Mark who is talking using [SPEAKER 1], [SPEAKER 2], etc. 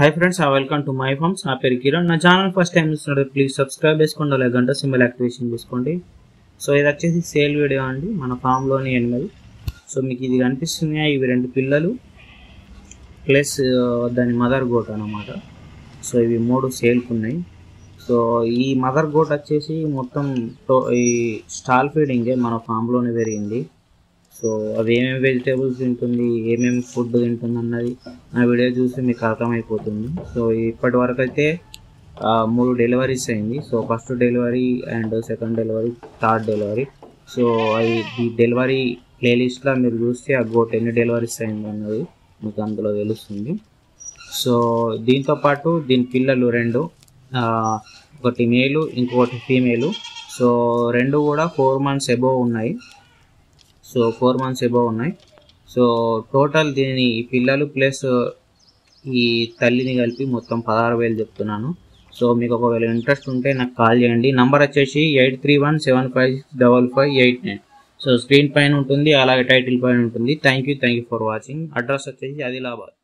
[SPEAKER 1] hi friends welcome to my farms నా పేరు కిరణ్ నా ఛానల్ ఫస్ట్ టైం చూస్తున్నారు ప్లీజ్ సబ్స్క్రైబ్ చేసుకోండి అలాగే గంట సింబల్ యాక్టివేషన్ చేసుకోండి సో ఇది వచ్చేసి సేల్ వీడియో అండి మన ఫామ్లోని ఎనిమల్ సో మీకు ఇది కనిపిస్తున్నాయి ఇవి రెండు పిల్లలు ప్లస్ దాని మదర్ గోట్ అనమాట సో ఇవి మూడు సేల్కి ఉన్నాయి సో ఈ మదర్ గోట్ వచ్చేసి మొత్తం టో- ఈ స్టాల్ ఫీడింగే మన ఫామ్లోనే పెరిగింది సో అవి ఏమేమి వెజిటేబుల్స్ తింటుంది ఏమేమి ఫుడ్ తింటుంది అన్నది నా వీడియో చూసి మీకు అర్థమైపోతుంది సో ఇప్పటి వరకు అయితే ఆ, మూడు డెలివరీస్ అయింది so first delivery and second delivery third delivery so అది ఈ డెలివరీ ప్లేలిస్ట్లో మీరు చూస్తే ఆ గోట్ ఎన్ని డెలివరీస్ అయింది అన్నది మీకు అందులో తెలుస్తుంది సో దీంతో పాటు దీని పిల్లలు రెండు ఆ, ఒకటి మేలు ఇంకొకటి ఫీమేలు సో రెండు కూడా ఫోర్ మంత్స్ ఎబోవ్ ఉన్నాయి సో ఫోర్ మంత్స్ ఎబోవ్ ఉన్నాయి సో టోటల్ దీని ఈ పిల్లలు ప్లస్ ఈ తల్లిని కలిపి మొత్తం పదహారు వేలు చెప్తున్నాను సో మీకు ఒకవేళ ఇంట్రెస్ట్ ఉంటే నాకు కాల్ చేయండి నంబర్ వచ్చేసి eight three one seven five double five eight nine so screen పైన ఉంటుంది అలాగే టైటిల్ పైన ఉంటుంది thank you thank you for watching address వచ్చేసి ఆదిలాబాద్